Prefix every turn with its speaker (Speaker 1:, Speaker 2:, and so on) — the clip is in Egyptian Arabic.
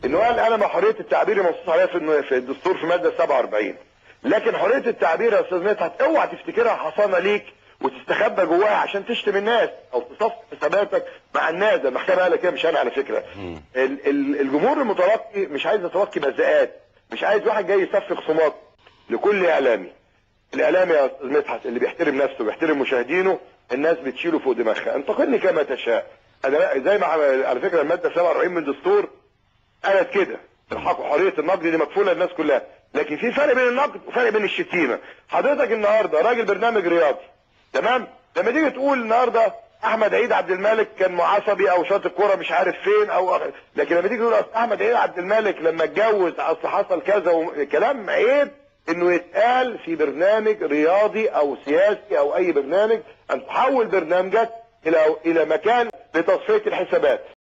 Speaker 1: انه قال انا مع حريه التعبير منصوص عليها في في الدستور في ماده 47 لكن حريه التعبير يا استاذ مدحت اوعى تفتكرها حصانه ليك وتستخبى جواها عشان تشتم الناس او تصف حساباتك مع الناس ده المحكمه قالت كده مش انا على فكره ال- ال- الجمهور المتلقي مش عايز يتلقي مزقات مش عايز واحد جاي يصفي خصومات لكل اعلامي الاعلامي يا استاذ مدحت اللي بيحترم نفسه بيحترم مشاهدينه الناس بتشيله فوق دماغها انتقدني كما تشاء انا لا- زي ما عمل- على فكره الماده 47 من الدستور قالت كده الحق حريه النقد دي مكفوله للناس كلها لكن في فرق بين النقد وفرق بين الشتيمه حضرتك النهارده راجل برنامج رياضي تمام لما تيجي تقول النهارده احمد عيد عبد الملك كان معصبي او شاط الكوره مش عارف فين او لكن لما تيجي تقول أصل احمد عيد عبد الملك لما اتجوز اصل حصل كذا و... كلام عيب انه يتقال في برنامج رياضي او سياسي او اي برنامج ان تحول برنامجك الى الى مكان لتصفيه الحسابات